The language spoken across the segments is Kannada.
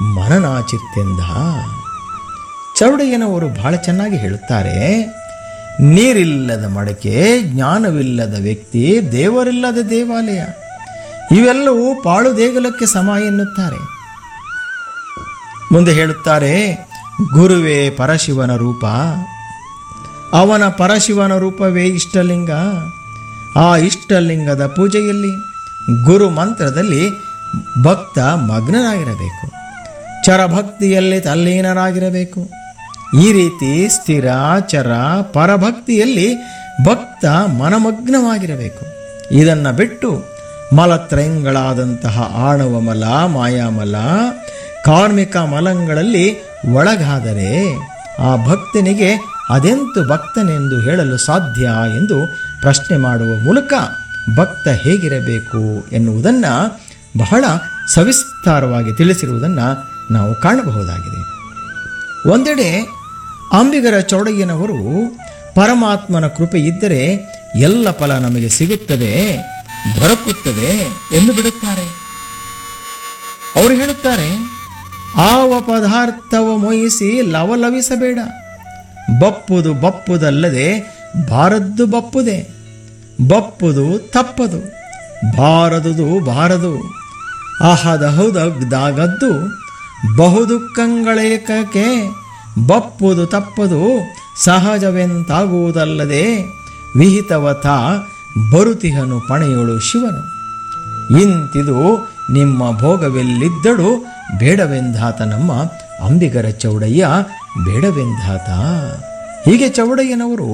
ಮನನಾಚಿತ್ತೆಂದ ಚೌಡಯ್ಯನವರು ಬಹಳ ಚೆನ್ನಾಗಿ ಹೇಳುತ್ತಾರೆ ನೀರಿಲ್ಲದ ಮಡಕೆ ಜ್ಞಾನವಿಲ್ಲದ ವ್ಯಕ್ತಿ ದೇವರಿಲ್ಲದ ದೇವಾಲಯ ಇವೆಲ್ಲವೂ ಪಾಳು ದೇಗುಲಕ್ಕೆ ಸಮ ಎನ್ನುತ್ತಾರೆ ಮುಂದೆ ಹೇಳುತ್ತಾರೆ ಗುರುವೇ ಪರಶಿವನ ರೂಪ ಅವನ ಪರಶಿವನ ರೂಪವೇ ಇಷ್ಟಲಿಂಗ ಆ ಇಷ್ಟಲಿಂಗದ ಪೂಜೆಯಲ್ಲಿ ಗುರು ಮಂತ್ರದಲ್ಲಿ ಭಕ್ತ ಮಗ್ನನಾಗಿರಬೇಕು ಚರಭಕ್ತಿಯಲ್ಲಿ ತಲ್ಲೀನರಾಗಿರಬೇಕು ಈ ರೀತಿ ಸ್ಥಿರ ಚರ ಪರಭಕ್ತಿಯಲ್ಲಿ ಭಕ್ತ ಮನಮಗ್ನವಾಗಿರಬೇಕು ಇದನ್ನು ಬಿಟ್ಟು ಮಲತ್ರಯಂಗಳಾದಂತಹ ಆಣವ ಮಲ ಮಾಯಾಮಲ ಕಾರ್ಮಿಕ ಮಲಂಗಳಲ್ಲಿ ಒಳಗಾದರೆ ಆ ಭಕ್ತನಿಗೆ ಅದೆಂತು ಭಕ್ತನೆಂದು ಹೇಳಲು ಸಾಧ್ಯ ಎಂದು ಪ್ರಶ್ನೆ ಮಾಡುವ ಮೂಲಕ ಭಕ್ತ ಹೇಗಿರಬೇಕು ಎನ್ನುವುದನ್ನು ಬಹಳ ಸವಿಸ್ತಾರವಾಗಿ ತಿಳಿಸಿರುವುದನ್ನು ನಾವು ಕಾಣಬಹುದಾಗಿದೆ ಒಂದೆಡೆ ಅಂಬಿಗರ ಚೌಡಯ್ಯನವರು ಪರಮಾತ್ಮನ ಕೃಪೆ ಇದ್ದರೆ ಎಲ್ಲ ಫಲ ನಮಗೆ ಸಿಗುತ್ತದೆ ದೊರಕುತ್ತದೆ ಎಂದು ಬಿಡುತ್ತಾರೆ ಅವರು ಹೇಳುತ್ತಾರೆ ಆವ ಪದಾರ್ಥವ ಮೊಯಿಸಿ ಲವಲವಿಸಬೇಡ ಬಪ್ಪುದು ಬಪ್ಪುದಲ್ಲದೆ ಬಾರದ್ದು ಬಪ್ಪುದೆ ಬಪ್ಪುದು ತಪ್ಪದು ಬಾರದುದು ಬಾರದು ಅಹದಹುದಾಗದ್ದು ಬಹುದುಃಖಗಳೇಕಕ್ಕೆ ಬಪ್ಪುದು ತಪ್ಪದು ಸಹಜವೆಂತಾಗುವುದಲ್ಲದೆ ವಿಹಿತವತ ಬರುತಿಹನು ಪಣೆಯೋಳು ಶಿವನು ಇಂತಿದು ನಿಮ್ಮ ಭೋಗವೆಲ್ಲಿದ್ದಳು ಬೇಡವೆಂದಾತ ನಮ್ಮ ಅಂಬಿಗರ ಚೌಡಯ್ಯ ಬೇಡವೆಂದಾತ ಹೀಗೆ ಚೌಡಯ್ಯನವರು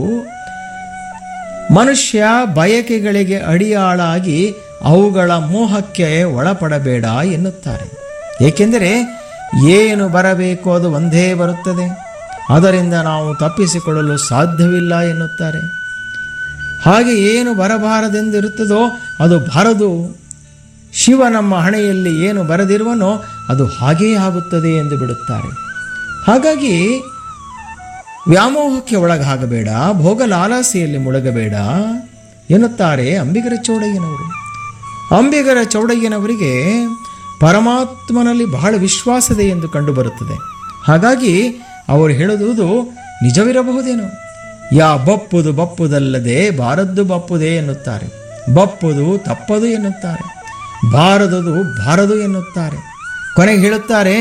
ಮನುಷ್ಯ ಬಯಕೆಗಳಿಗೆ ಅಡಿಯಾಳಾಗಿ ಅವುಗಳ ಮೋಹಕ್ಕೆ ಒಳಪಡಬೇಡ ಎನ್ನುತ್ತಾರೆ ಏಕೆಂದರೆ ಏನು ಬರಬೇಕು ಅದು ಒಂದೇ ಬರುತ್ತದೆ ಅದರಿಂದ ನಾವು ತಪ್ಪಿಸಿಕೊಳ್ಳಲು ಸಾಧ್ಯವಿಲ್ಲ ಎನ್ನುತ್ತಾರೆ ಹಾಗೆ ಏನು ಬರಬಾರದೆಂದಿರುತ್ತದೋ ಅದು ಬರದು ಶಿವ ನಮ್ಮ ಹಣೆಯಲ್ಲಿ ಏನು ಬರದಿರುವನೋ ಅದು ಹಾಗೇ ಆಗುತ್ತದೆ ಎಂದು ಬಿಡುತ್ತಾರೆ ಹಾಗಾಗಿ ವ್ಯಾಮೋಹಕ್ಕೆ ಒಳಗಾಗಬೇಡ ಭೋಗ ಲಾಲಾಸೆಯಲ್ಲಿ ಮುಳುಗಬೇಡ ಎನ್ನುತ್ತಾರೆ ಅಂಬಿಗರ ಚೌಡಯ್ಯನವರು ಅಂಬಿಗರ ಚೌಡಯ್ಯನವರಿಗೆ ಪರಮಾತ್ಮನಲ್ಲಿ ಬಹಳ ವಿಶ್ವಾಸದೆ ಎಂದು ಕಂಡುಬರುತ್ತದೆ ಹಾಗಾಗಿ ಅವರು ಹೇಳುವುದು ನಿಜವಿರಬಹುದೇನೋ ಯಾ ಬಪ್ಪುದು ಬಪ್ಪುದಲ್ಲದೆ ಬಾರದ್ದು ಬಪ್ಪುದೇ ಎನ್ನುತ್ತಾರೆ ಬಪ್ಪುದು ತಪ್ಪದು ಎನ್ನುತ್ತಾರೆ ಬಾರದುದು ಬಾರದು ಎನ್ನುತ್ತಾರೆ ಕೊನೆಗೆ ಹೇಳುತ್ತಾರೆ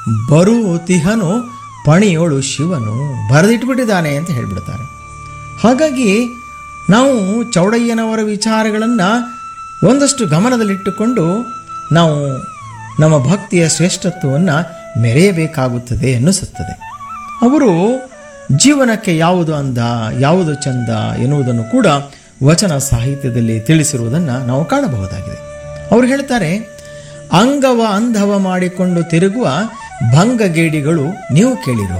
ಬರುತಿಹನು ಪಣಿಯೋಳು ಶಿವನು ಬರೆದಿಟ್ಬಿಟ್ಟಿದ್ದಾನೆ ಅಂತ ಹೇಳಿಬಿಡ್ತಾರೆ ಹಾಗಾಗಿ ನಾವು ಚೌಡಯ್ಯನವರ ವಿಚಾರಗಳನ್ನು ಒಂದಷ್ಟು ಗಮನದಲ್ಲಿಟ್ಟುಕೊಂಡು ನಾವು ನಮ್ಮ ಭಕ್ತಿಯ ಶ್ರೇಷ್ಠತ್ವವನ್ನು ಮೆರೆಯಬೇಕಾಗುತ್ತದೆ ಎನ್ನಿಸುತ್ತದೆ ಅವರು ಜೀವನಕ್ಕೆ ಯಾವುದು ಅಂದ ಯಾವುದು ಚಂದ ಎನ್ನುವುದನ್ನು ಕೂಡ ವಚನ ಸಾಹಿತ್ಯದಲ್ಲಿ ತಿಳಿಸಿರುವುದನ್ನು ನಾವು ಕಾಣಬಹುದಾಗಿದೆ ಅವರು ಹೇಳ್ತಾರೆ ಅಂಗವ ಅಂಧವ ಮಾಡಿಕೊಂಡು ತಿರುಗುವ ಭಂಗಗೇಡಿಗಳು ನೀವು ಕೇಳಿರೋ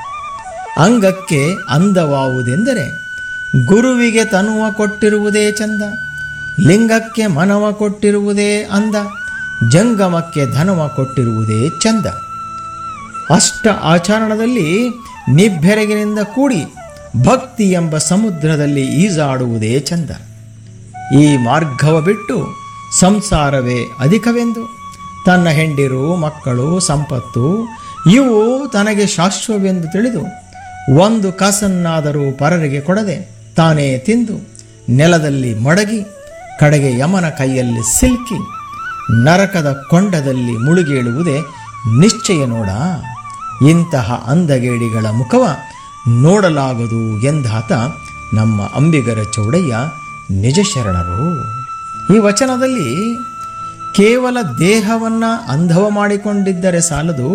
ಅಂಗಕ್ಕೆ ಅಂದವಾವುದೆಂದರೆ ಗುರುವಿಗೆ ತನುವ ಕೊಟ್ಟಿರುವುದೇ ಚಂದ ಲಿಂಗಕ್ಕೆ ಮನವ ಕೊಟ್ಟಿರುವುದೇ ಅಂದ ಜಂಗಮಕ್ಕೆ ಧನವ ಕೊಟ್ಟಿರುವುದೇ ಚಂದ ಅಷ್ಟ ಆಚರಣದಲ್ಲಿ ನಿಬ್ಬೆರಗಿನಿಂದ ಕೂಡಿ ಭಕ್ತಿ ಎಂಬ ಸಮುದ್ರದಲ್ಲಿ ಈಜಾಡುವುದೇ ಚಂದ ಈ ಮಾರ್ಗವ ಬಿಟ್ಟು ಸಂಸಾರವೇ ಅಧಿಕವೆಂದು ತನ್ನ ಹೆಂಡಿರು ಮಕ್ಕಳು ಸಂಪತ್ತು ಇವು ತನಗೆ ಶಾಶ್ವವೆಂದು ತಿಳಿದು ಒಂದು ಕಸನ್ನಾದರೂ ಪರರಿಗೆ ಕೊಡದೆ ತಾನೇ ತಿಂದು ನೆಲದಲ್ಲಿ ಮಡಗಿ ಕಡೆಗೆ ಯಮನ ಕೈಯಲ್ಲಿ ಸಿಲ್ಕಿ ನರಕದ ಕೊಂಡದಲ್ಲಿ ಮುಳುಗೇಳುವುದೇ ನಿಶ್ಚಯ ನೋಡ ಇಂತಹ ಅಂದಗೇಡಿಗಳ ಮುಖವ ನೋಡಲಾಗದು ಎಂದಾತ ನಮ್ಮ ಅಂಬಿಗರ ಚೌಡಯ್ಯ ನಿಜ ಶರಣರು ಈ ವಚನದಲ್ಲಿ ಕೇವಲ ದೇಹವನ್ನು ಅಂಧವ ಮಾಡಿಕೊಂಡಿದ್ದರೆ ಸಾಲದು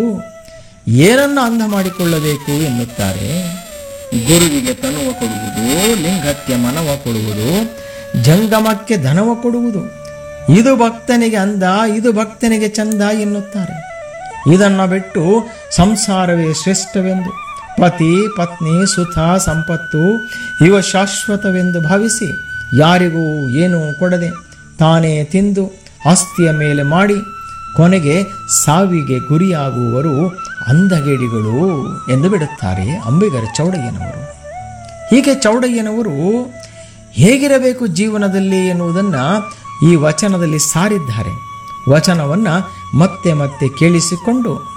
ಏನನ್ನ ಅಂಧ ಮಾಡಿಕೊಳ್ಳಬೇಕು ಎನ್ನುತ್ತಾರೆ ಗುರುವಿಗೆ ತನುವ ಕೊಡುವುದು ಲಿಂಗಕ್ಕೆ ಮನವ ಕೊಡುವುದು ಜಂಗಮಕ್ಕೆ ಧನವ ಕೊಡುವುದು ಇದು ಭಕ್ತನಿಗೆ ಅಂದ ಇದು ಭಕ್ತನಿಗೆ ಚಂದ ಎನ್ನುತ್ತಾರೆ ಇದನ್ನು ಬಿಟ್ಟು ಸಂಸಾರವೇ ಶ್ರೇಷ್ಠವೆಂದು ಪತಿ ಪತ್ನಿ ಸುಖ ಸಂಪತ್ತು ಇವ ಶಾಶ್ವತವೆಂದು ಭಾವಿಸಿ ಯಾರಿಗೂ ಏನೂ ಕೊಡದೆ ತಾನೇ ತಿಂದು ಆಸ್ತಿಯ ಮೇಲೆ ಮಾಡಿ ಕೊನೆಗೆ ಸಾವಿಗೆ ಗುರಿಯಾಗುವವರು ಅಂಧಗೇಡಿಗಳು ಎಂದು ಬಿಡುತ್ತಾರೆ ಅಂಬಿಗರ ಚೌಡಯ್ಯನವರು ಹೀಗೆ ಚೌಡಯ್ಯನವರು ಹೇಗಿರಬೇಕು ಜೀವನದಲ್ಲಿ ಎನ್ನುವುದನ್ನು ಈ ವಚನದಲ್ಲಿ ಸಾರಿದ್ದಾರೆ ವಚನವನ್ನು ಮತ್ತೆ ಮತ್ತೆ ಕೇಳಿಸಿಕೊಂಡು